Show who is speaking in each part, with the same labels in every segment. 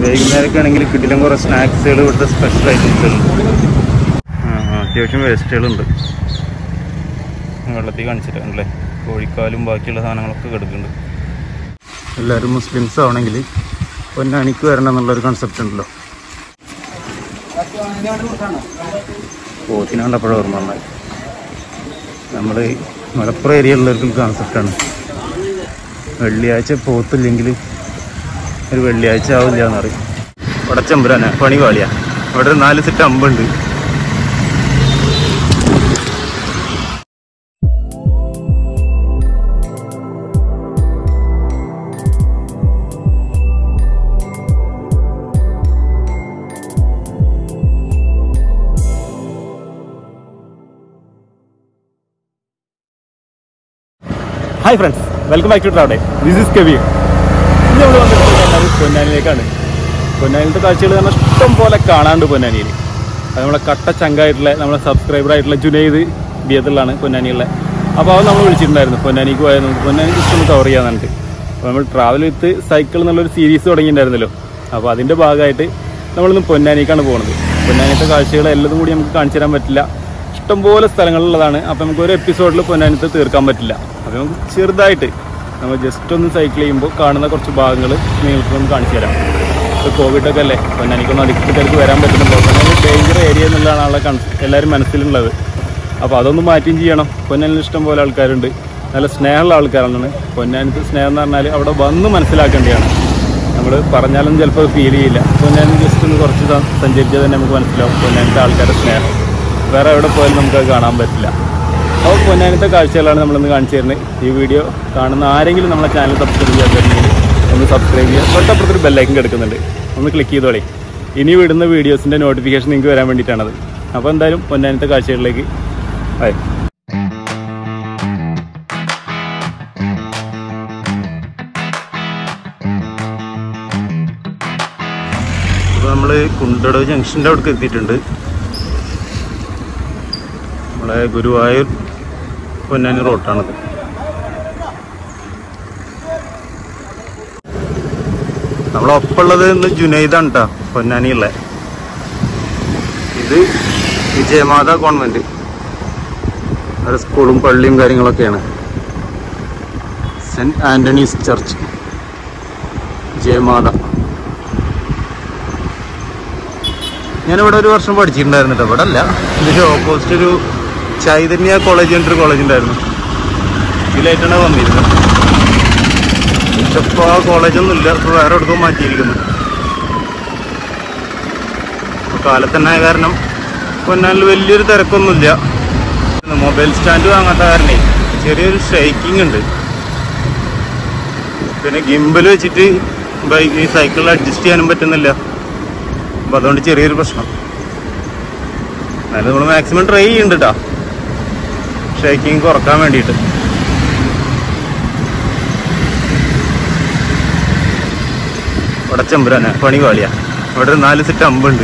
Speaker 1: വൈകുന്നേരമൊക്കെ ആണെങ്കിൽ കിട്ടിലും കുറേ സ്നാക്സുകൾ ഇവിടുത്തെ സ്പെഷ്യൽ ഐറ്റംസുകളുണ്ട് ആ ആ, അത്യാവശ്യം വേസ്റ്റുകളുണ്ട് വെള്ളത്തിൽ കാണിച്ചിട്ടുണ്ടല്ലേ കോഴിക്കാലും ബാക്കിയുള്ള സാധനങ്ങളൊക്കെ കിടക്കുന്നുണ്ട് എല്ലാവരും മുസ്ലിംസ് ആവണമെങ്കിൽ പൊന്നാനിക്ക് വരണം എന്നുള്ളൊരു കൺസെപ്റ്റ് ഉണ്ടല്ലോ പോത്തിനെ കണ്ടപ്പോഴും ഓർമ്മ വന്നത് നമ്മൾ മലപ്പുറം ഏരിയയിലുള്ളവർക്ക് കൺസെപ്റ്റാണ് വെള്ളിയാഴ്ച പോത്തില്ലെങ്കിൽ ഒരു വെള്ളിയാഴ്ച ആവില്ല എന്ന് പറയും ഇവിടെ ചെമ്പുരാനെ പണി പാളിയാ ഇവിടെ ഒരു നാല് സെറ്റ് അമ്പുണ്ട്
Speaker 2: hi friends welcome back to travel day this is Kabir ഇന്ന് നമ്മൾ വന്നിട്ടുള്ളത് പൊന്നാനിയിലേക്കാണ് പൊന്നാനിയിലത്തെ കാഴ്ചകൾ നമ്മൾ ഇഷ്ടം പോലെ കാണാണ്ട് പൊന്നാനിയിൽ അത് നമ്മളെ കട്ട ചങ്കായിട്ടുള്ള നമ്മളെ സബ്സ്ക്രൈബർ ആയിട്ടുള്ള ജുനൈദ് ബിയത്തിലാണ് പൊന്നാനിയുള്ള അപ്പോൾ അവൻ നമ്മൾ വിളിച്ചിട്ടുണ്ടായിരുന്നു പൊന്നാനിക്ക് പോയാൽ നമുക്ക് പൊന്നാനി ജസ്റ്റ് ഒന്ന് കവർ ചെയ്യാൻ പറഞ്ഞിട്ട് അപ്പോൾ നമ്മൾ ട്രാവൽ വിത്ത് സൈക്കിൾ എന്നുള്ളൊരു സീരീസ് തുടങ്ങിയിട്ടുണ്ടായിരുന്നല്ലോ അപ്പോൾ അതിൻ്റെ ഭാഗമായിട്ട് നമ്മളിന്ന് പൊന്നാനിക്കാണ് പോകുന്നത് പൊന്നാനിത്തെ കാഴ്ചകൾ എല്ലതും കൂടി നമുക്ക് കാണിച്ചു തരാൻ പറ്റില്ല ഇഷ്ടംപോലെ സ്ഥലങ്ങളുള്ളതാണ് അപ്പം നമുക്ക് ഒരു എപ്പിസോഡിൽ പൊന്നാനത്ത് തീർക്കാൻ പറ്റില്ല അപ്പം നമുക്ക് ചെറുതായിട്ട് നമ്മൾ ജസ്റ്റ് ഒന്ന് സൈക്കിൾ ചെയ്യുമ്പോൾ കാണുന്ന കുറച്ച് ഭാഗങ്ങൾ നിങ്ങൾക്ക് ഒന്ന് കാണിച്ചു തരാം ഇപ്പോൾ കോവിഡൊക്കെ അല്ലേ പൊന്നാനിക്കൊന്നും അധികത്തിലേക്ക് വരാൻ പറ്റുന്നുണ്ടോ പൊന്നാനി ഡേഞ്ചർ ഏരിയ എന്നുള്ളതാണ് ആളെ കൺ എല്ലാവരും മനസ്സിലുള്ളത് അപ്പോൾ അതൊന്ന് മാറ്റിയും ചെയ്യണം പൊന്നാനിൽ ഇഷ്ടം പോലെ ആൾക്കാരുണ്ട് നല്ല സ്നേഹമുള്ള ആൾക്കാരാണ് പൊന്നാനത്ത് സ്നേഹം എന്ന് പറഞ്ഞാൽ അവിടെ വന്ന് മനസ്സിലാക്കേണ്ടതാണ് നമ്മൾ പറഞ്ഞാലും ചിലപ്പോൾ ഫീൽ ചെയ്യില്ല പൊന്നാനി ജസ്റ്റ് ഒന്ന് കുറച്ച് സ- സഞ്ചരിച്ചാൽ തന്നെ നമുക്ക് മനസ്സിലാവും പൊന്നാനത്തെ ആൾക്കാരുടെ സ്നേഹം വേറെ എവിടെ പോയാലും നമുക്കത് കാണാൻ പറ്റില്ല അപ്പോൾ പൊന്നാനത്തെ കാഴ്ചകളാണ് നമ്മളിന്ന് കാണിച്ചു തരുന്നത് ഈ വീഡിയോ കാണുന്ന ആരെങ്കിലും നമ്മളെ ചാനൽ സബ്സ്ക്രൈബ് ചെയ്യാത്തുണ്ടെങ്കിൽ ഒന്ന് സബ്സ്ക്രൈബ് ചെയ്യുക തൊട്ടപ്പുറത്തൊരു ബെല്ലൈക്കൻ കിടക്കുന്നുണ്ട് ഒന്ന് ക്ലിക്ക് ചെയ്തോളേ ഇനി വിടുന്ന വീഡിയോസിൻ്റെ നോട്ടിഫിക്കേഷൻ നിങ്ങൾക്ക് വരാൻ വേണ്ടിയിട്ടാണത് അപ്പോൾ എന്തായാലും പൊന്നാനത്തെ കാഴ്ചകളിലേക്ക് ആയി
Speaker 1: ഇപ്പോൾ നമ്മൾ കുണ്ടട ജംഗ്ഷൻ്റെ അവിടേക്ക് എത്തിയിട്ടുണ്ട് നമ്മളെ ഗുരുവായൂർ പൊന്നാനി റോട്ടാണത് നമ്മളൊപ്പമുള്ളത് ഇന്ന് ജുനൈദാണ് കേട്ടോ പൊന്നാനിയുള്ള ഇത് വിജയമാത കോൺവെന്റ് ഒരു സ്കൂളും പള്ളിയും കാര്യങ്ങളൊക്കെയാണ് സെന്റ് ആന്റണീസ് ചർച്ച് വിജയമാത ഞാനിവിടെ ഒരു വർഷം പഠിച്ചിട്ടുണ്ടായിരുന്നു കേട്ടോ ഇവിടെ അല്ല ഇതിന്റെ ഓപ്പോസിറ്റ് ഒരു ചൈതന്യ കോളേജ് എന്നൊരു കോളേജ് ഉണ്ടായിരുന്നു ഇതിലായിട്ടാണ് വന്നിരുന്നത് പക്ഷെ ഇപ്പോൾ ആ കോളേജൊന്നും ഇല്ല ഇപ്പോൾ വേറെ എവിടേക്കും മാറ്റിയിരിക്കുന്നു ഇപ്പോൾ കാലത്തന്നെ കാരണം പൊന്നാനിൽ വലിയൊരു തിരക്കൊന്നുമില്ല മൊബൈൽ സ്റ്റാൻഡ് വാങ്ങാത്ത കാരണേ ചെറിയൊരു ഷെയ്ക്കിംഗ് ഉണ്ട് പിന്നെ ഗിംബൽ വെച്ചിട്ട് ബൈക്ക് ഈ സൈക്കിളിൽ അഡ്ജസ്റ്റ് ചെയ്യാനും പറ്റുന്നില്ല അപ്പോൾ അതുകൊണ്ട് ചെറിയൊരു പ്രശ്നം എന്നാലും നമ്മൾ മാക്സിമം ട്രൈ ചെയ്യുന്നുണ്ട് കേട്ടോ ഷേക്കിങ് കുറക്കാൻ വേണ്ടിയിട്ട് ഇവിടെ ചെമ്പുരാനെ പണി പാളിയാ ഇവിടെ ഒരു നാല് സെറ്റ് അമ്പുണ്ട്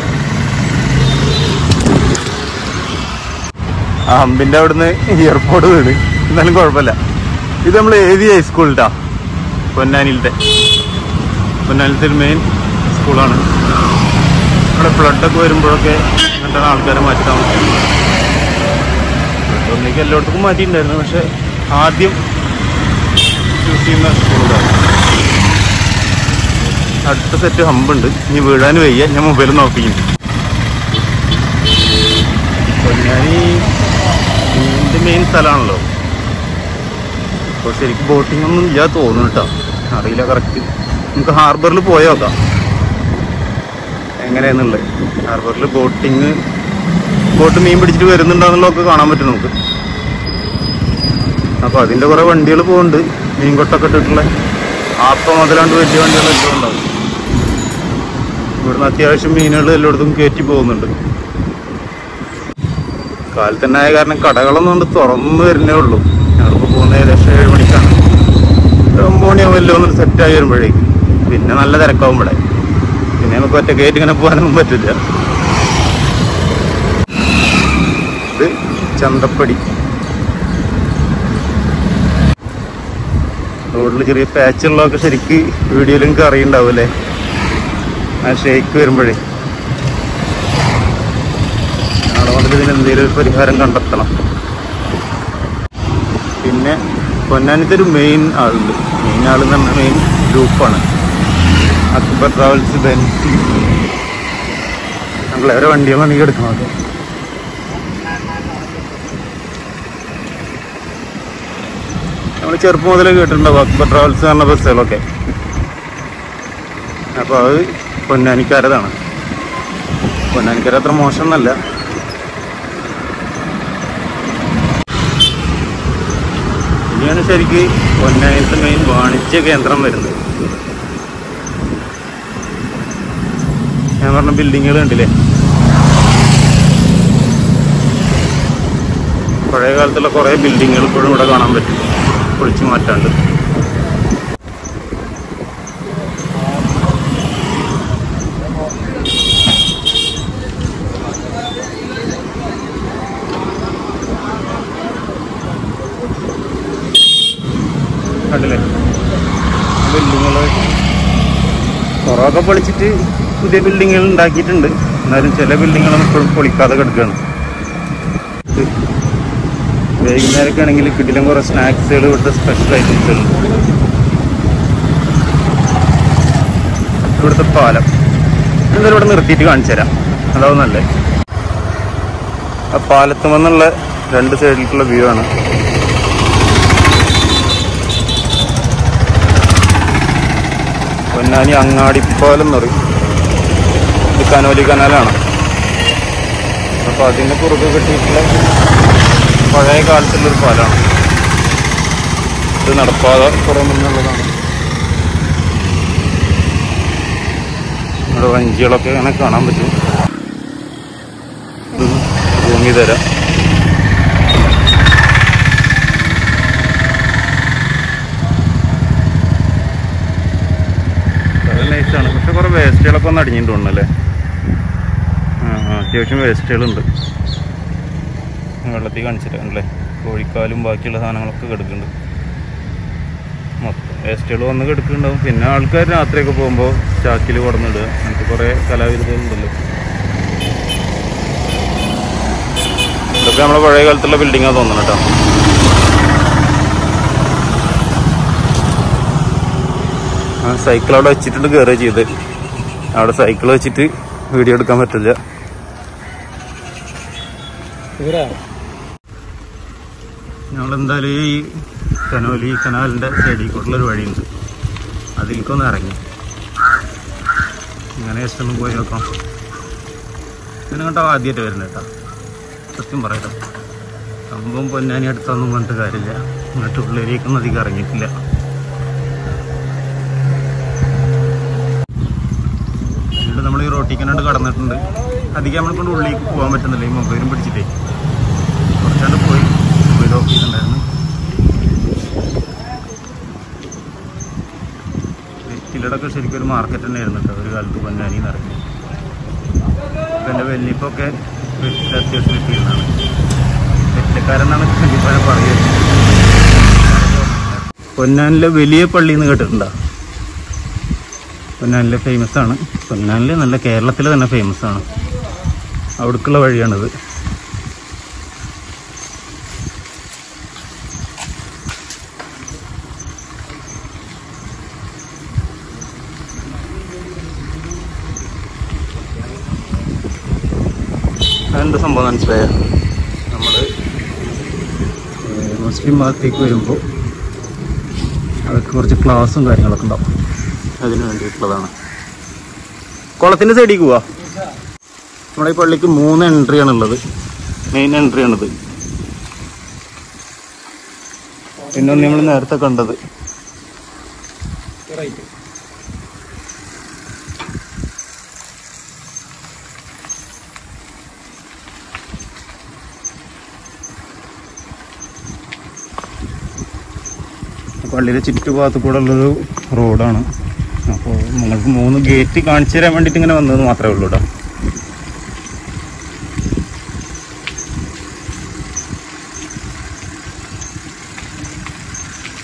Speaker 1: ആ അമ്പിന്റെ അവിടുന്ന് എയർപോർട്ട് വീട് എന്നാലും കുഴപ്പമില്ല ഇത് നമ്മൾ എ വി ഹൈസ്കൂളിട്ടാ പൊന്നാനിയിലത്തെ പൊന്നാനിലത്തെ ഒരു മെയിൻ സ്കൂളാണ് ഇവിടെ ഫ്ലഡൊക്കെ വരുമ്പോഴൊക്കെ എന്നിട്ടാണ് ആൾക്കാരെ മാറ്റി താമസിക്കുന്നത് ഒന്നേക്ക് എല്ലായിടത്തും മാറ്റിയിട്ടുണ്ടായിരുന്നു പക്ഷെ ആദ്യം യൂസ് ചെയ്യുന്ന സ്കൂളിലാണ് അടുത്ത സെറ്റ് ഹമ്പുണ്ട് ഇനി വീഴാൻ വയ്യ ഞാൻ മൊബൈൽ നോക്കിക്കുന്നു പൊന്നാനി മീനിന്റെ മെയിൻ സ്ഥലമാണല്ലോ അപ്പോൾ ശരിക്കും ബോട്ടിംഗ് ഒന്നും ഇല്ല തോന്നുന്നു കേട്ടോ അറിയില്ല കറക്റ്റ് നമുക്ക് ഹാർബറിൽ പോയി നോക്കാം എങ്ങനെയാന്നുള്ളത് ഹാർബറിൽ ബോട്ടിങ് ബോട്ട് മീൻ പിടിച്ചിട്ട് വരുന്നുണ്ടോന്നുള്ളതൊക്കെ കാണാൻ പറ്റും നമുക്ക് അപ്പൊ അതിന്റെ കുറെ വണ്ടികൾ പോകുന്നുണ്ട് മീൻകൊട്ടൊക്കെ ഇട്ടിട്ടുള്ള ആപ്പ മുതലാണ്ട് വലിയ വണ്ടികളൊക്കെ ഉണ്ടാവും ഇവിടുന്ന് അത്യാവശ്യം മീനുകൾ എല്ലായിടത്തും കയറ്റി പോകുന്നുണ്ട് കാലത്തന്നെ ആയ കാരണം കടകളൊന്നും കൊണ്ട് തുറന്നു വരുന്നേ ഉള്ളൂ ഞങ്ങളിപ്പോൾ പോകുന്ന ഏകദേശം ഏഴ് മണിക്കാണ് ഒരു ഒമ്പത് മണിയാവുമല്ലോ ഒന്ന് സെറ്റായി വരുമ്പോഴേക്കും പിന്നെ നല്ല തിരക്കാവും ഇവിടെ പിന്നെ നമുക്ക് ഒറ്റ കയറ്റി ഇങ്ങനെ പോകാനൊന്നും പറ്റില്ല ഇത് ചന്തപ്പടി റോഡിൽ ചെറിയ പാച്ചുള്ളതൊക്കെ ശരിക്ക് വീഡിയോയിൽ എനിക്ക് അറിയുണ്ടാവും അല്ലേ ആ ഷേക്ക് വരുമ്പോഴേ നാളെ മുതൽ ഇതിന് എന്തെങ്കിലും ഒരു പരിഹാരം കണ്ടെത്തണം പിന്നെ പൊന്നാനിത്തെ ഒരു മെയിൻ ആളുണ്ട് മെയിൻ ആളെന്ന് പറഞ്ഞാൽ മെയിൻ ഗ്രൂപ്പാണ് അക്ബർ ട്രാവൽസ് ബെൻസ് ഞങ്ങൾ ഓരോ വണ്ടികളാണ് ഈ എടുക്കുന്നത് നമ്മൾ ചെറുപ്പം മുതലേ കേട്ടിട്ടുണ്ടാവും അക്ബർ ട്രാവൽസ് പറഞ്ഞ ബസ്സുകളൊക്കെ അപ്പോൾ അത് പൊന്നാനിക്കാരതാണ് പൊന്നാനിക്കാർ അത്ര മോശം എന്നല്ല ഇനിയാണ് ശരിക്ക് പൊന്നാനിത്തെ മെയിൻ വാണിജ്യ കേന്ദ്രം വരുന്നത് ഞാൻ പറഞ്ഞ ബിൽഡിങ്ങുകൾ കണ്ടില്ലേ പഴയ കാലത്തുള്ള കുറേ ബിൽഡിങ്ങുകൾ ഇപ്പോഴും ഇവിടെ കാണാൻ പറ്റും പൊളിച്ചു മാറ്റാണ്ട് കണ്ടില്ലേ ബിൽഡിങ്ങുകൾ കുറവൊക്കെ പൊളിച്ചിട്ട് പുതിയ ബിൽഡിങ്ങുകൾ ഉണ്ടാക്കിയിട്ടുണ്ട് എന്നാലും ചില ബിൽഡിങ്ങുകളൊന്നും ഇപ്പോഴും പൊളിക്കാതെ കിടക്കുകയാണ് ഇത് വൈകുന്നേരമൊക്കെ ആണെങ്കിൽ കിട്ടിലും കുറേ സ്നാക്സുകൾ ഇവിടുത്തെ സ്പെഷ്യൽ ഐറ്റംസുകൾ ഇവിടുത്തെ പാലം എന്തായാലും ഇവിടെ നിർത്തിയിട്ട് കാണിച്ചു തരാം അതാവും നല്ലേ ആ പാലത്തുമെന്നുള്ള രണ്ട് സൈഡിലേക്കുള്ള വ്യൂ ആണ് പൊന്നാനി അങ്ങാടിപ്പാലം എന്ന് പറയും ഇത് കനോലി കനാലാണ് അപ്പോൾ അതിന് കുറുകെ കെട്ടിയിട്ടുള്ള പഴയ കാലത്തുള്ളൊരു പാലമാണ് ഇത് നടപ്പാതെ കുറേ മുന്നുള്ളതാണ് ഇവിടെ വഞ്ചികളൊക്കെ അങ്ങനെ കാണാൻ പറ്റും ഇത് ഭൂമി തരാം നല്ല നൈസാണ് പക്ഷെ കുറെ വേസ്റ്റുകളൊക്കെ ഒന്ന് അടിഞ്ഞിട്ടുണ്ടല്ലേ ആ ആ, അത്യാവശ്യം വേസ്റ്റുകളുണ്ട് വെള്ളത്തിൽ കാണിച്ചിട്ടുണ്ടല്ലേ കോഴിക്കാലും ബാക്കിയുള്ള സാധനങ്ങളൊക്കെ കിടക്കുന്നുണ്ട് മൊത്തം വേസ്റ്റുകൾ വന്ന് കിടക്കുന്നുണ്ടാവും പിന്നെ ആൾക്കാർ രാത്രിയൊക്കെ പോകുമ്പോൾ ചാക്കിൽ കൊടുന്നിടുക അങ്ങനത്തെ കുറേ കലാവിരുദ്ധങ്ങളുണ്ടല്ലോ ഇതൊക്കെ നമ്മളെ പഴയ കാലത്തുള്ള ബിൽഡിങ്ങാണ് തോന്നുന്നു കേട്ടോ ആ സൈക്കിൾ അവിടെ വെച്ചിട്ടുണ്ട് കയറുക ചെയ്ത് അവിടെ സൈക്കിൾ വെച്ചിട്ട് വീഡിയോ എടുക്കാൻ പറ്റില്ല ഞങ്ങളെന്തായാലും ഈ കനോലി കനാലിൻ്റെ സൈഡിൽ കൂടെയുള്ള ഒരു വഴിയുണ്ട് അതിലേക്കൊന്ന് ഇറങ്ങി ഇങ്ങനെ ജസ്റ്റ് ഒന്ന് പോയി നോക്കാം പിന്നെ കേട്ടോ ആദ്യമായിട്ട് വരുന്നത് കേട്ടോ സത്യം പറയട്ടോ സംഭവം പൊന്നാനി അടുത്തൊന്നും പറഞ്ഞിട്ട് കാര്യമില്ല എന്നിട്ട് ഉള്ളിലേക്കൊന്നും അധികം ഇറങ്ങിയിട്ടില്ല എന്നിട്ട് നമ്മൾ ഈ റോട്ടിക്കനാണ്ട് കടന്നിട്ടുണ്ട് അധികം നമ്മളെ കൊണ്ട് ഉള്ളിലേക്ക് പോകാൻ പറ്റുന്നില്ല ഈ മൊബൈലും പിടിച്ചിട്ടേ കുറച്ചാണ്ട് പോയി മൊബൈൽ ഓഫ് ചെയ്തിട്ടുണ്ടായിരുന്നു വെറ്റിലടൊക്കെ ശരിക്കും ഒരു മാർക്കറ്റ് തന്നെയായിരുന്നു കേട്ടോ ഒരു കാലത്ത് പൊന്നാനി നിറഞ്ഞു ഇപ്പം എൻ്റെ വെല്ലിപ്പൊക്കെ വെറ്റില അത്യാവശ്യം വെറ്റിയിരുന്നാണ് വെറ്റിലക്കാരെന്നാണ് കണ്ടിപ്പാനെ പറയുന്നത് പൊന്നാനിലെ വലിയ പള്ളി എന്ന് കേട്ടിട്ടുണ്ടോ പൊന്നാനിലെ ഫേമസ് ആണ് പൊന്നാനിലെ നല്ല കേരളത്തിലെ തന്നെ ഫേമസ് ആണ് അവിടേക്കുള്ള വഴിയാണിത് അതെന്താ സംഭവം മനസ്സിലായോ നമ്മൾ മുസ്ലിം ഭാഗത്തേക്ക് വരുമ്പോൾ അവർക്ക് കുറച്ച് ക്ലാസ്സും കാര്യങ്ങളൊക്കെ ഉണ്ടാവും അതിന് വേണ്ടിയിട്ടുള്ളതാണ് കുളത്തിൻ്റെ സൈഡിൽ പോവാ നമ്മുടെ ഈ പള്ളിക്ക് മൂന്ന് എൻട്രി ആണുള്ളത് മെയിൻ എൻട്രി ആണിത് പിന്നെ ഒന്ന് നമ്മൾ നേരത്തെ കണ്ടത് പള്ളിയുടെ ചുറ്റുഭാഗത്ത് കൂടെ ഉള്ളൊരു റോഡാണ് അപ്പോൾ നിങ്ങൾക്ക് മൂന്ന് ഗേറ്റ് കാണിച്ചു തരാൻ വേണ്ടിയിട്ട് ഇങ്ങനെ വന്നത് മാത്രമേ ഉള്ളൂ കേട്ടോ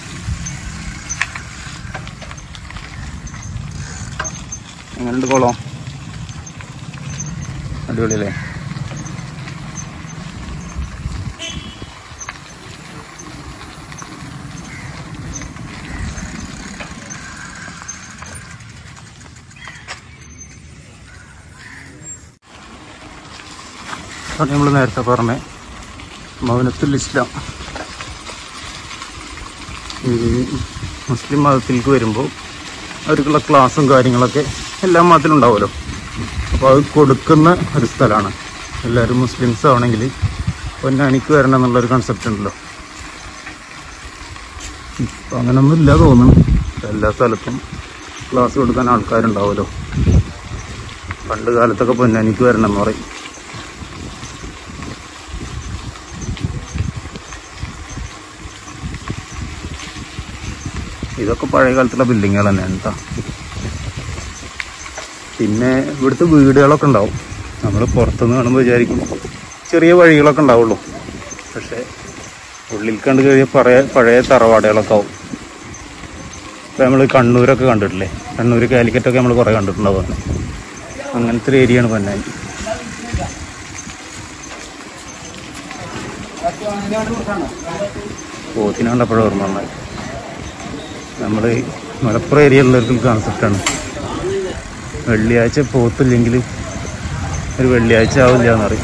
Speaker 1: എങ്ങനെയുണ്ട് കുളം അടിപൊളിയല്ലേ അതാണ് നമ്മൾ നേരത്തെ പറഞ്ഞ മൗനത്തുൽ ഇസ്ലാം ഈ മുസ്ലിം മതത്തിലേക്ക് വരുമ്പോൾ അവർക്കുള്ള ക്ലാസ്സും കാര്യങ്ങളൊക്കെ എല്ലാ മതത്തിലും ഉണ്ടാവുമല്ലോ അപ്പോൾ അത് കൊടുക്കുന്ന ഒരു സ്ഥലമാണ് എല്ലാവരും മുസ്ലിംസ് ആണെങ്കിൽ പൊന്നാനിക്ക് വരണം എന്നുള്ളൊരു കൺസെപ്റ്റ് ഉണ്ടല്ലോ ഇപ്പം അങ്ങനൊന്നും ഇല്ല തോന്നുന്നു എല്ലാ സ്ഥലത്തും ക്ലാസ് കൊടുക്കാൻ ആൾക്കാരുണ്ടാവുമല്ലോ പണ്ട് കാലത്തൊക്കെ പൊന്നാനിക്ക് വരണം എന്ന് പറയും ഇതൊക്കെ പഴയ കാലത്തുള്ള ബിൽഡിങ്ങുകൾ തന്നെയാണ് കേട്ടോ പിന്നെ ഇവിടുത്തെ വീടുകളൊക്കെ ഉണ്ടാവും നമ്മൾ പുറത്തുനിന്ന് കാണുമ്പോൾ വിചാരിക്കും ചെറിയ വഴികളൊക്കെ ഉണ്ടാവുള്ളൂ പക്ഷേ ഉള്ളിൽ കണ്ടു കഴിഞ്ഞാൽ പഴയ പഴയ തറവാടുകളൊക്കെ ആവും ഇപ്പം നമ്മൾ കണ്ണൂരൊക്കെ കണ്ടിട്ടില്ലേ കണ്ണൂർ കാലിക്കറ്റൊക്കെ നമ്മൾ കുറേ കണ്ടിട്ടുണ്ടാവും അങ്ങനെ അങ്ങനത്തെ ഒരു ഏരിയയാണ് പൊന്നാനി പോത്തിനാണ്ടപ്പോഴും ഓർമ്മ വന്നത് നമ്മൾ മലപ്പുറം ഏരിയയിലുള്ളവർക്ക് കോൺസെപ്റ്റാണ് വെള്ളിയാഴ്ച പോത്തില്ലെങ്കിൽ ഒരു വെള്ളിയാഴ്ച ആവില്ല എന്നറിയും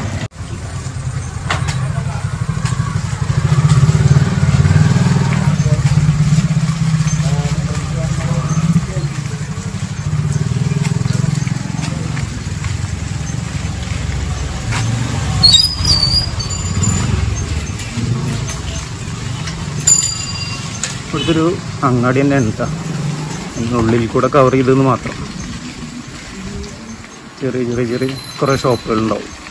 Speaker 1: ഇവിടുത്തെ ഒരു അങ്ങാടി തന്നെ ഉണ്ട് ട്ടാ. അതിന്റെ ഉള്ളിൽ കൂടെ കവർ ചെയ്തെന്ന് മാത്രം ചെറിയ ചെറിയ ചെറിയ കുറേ ഷോപ്പുകൾ ഉണ്ടാവും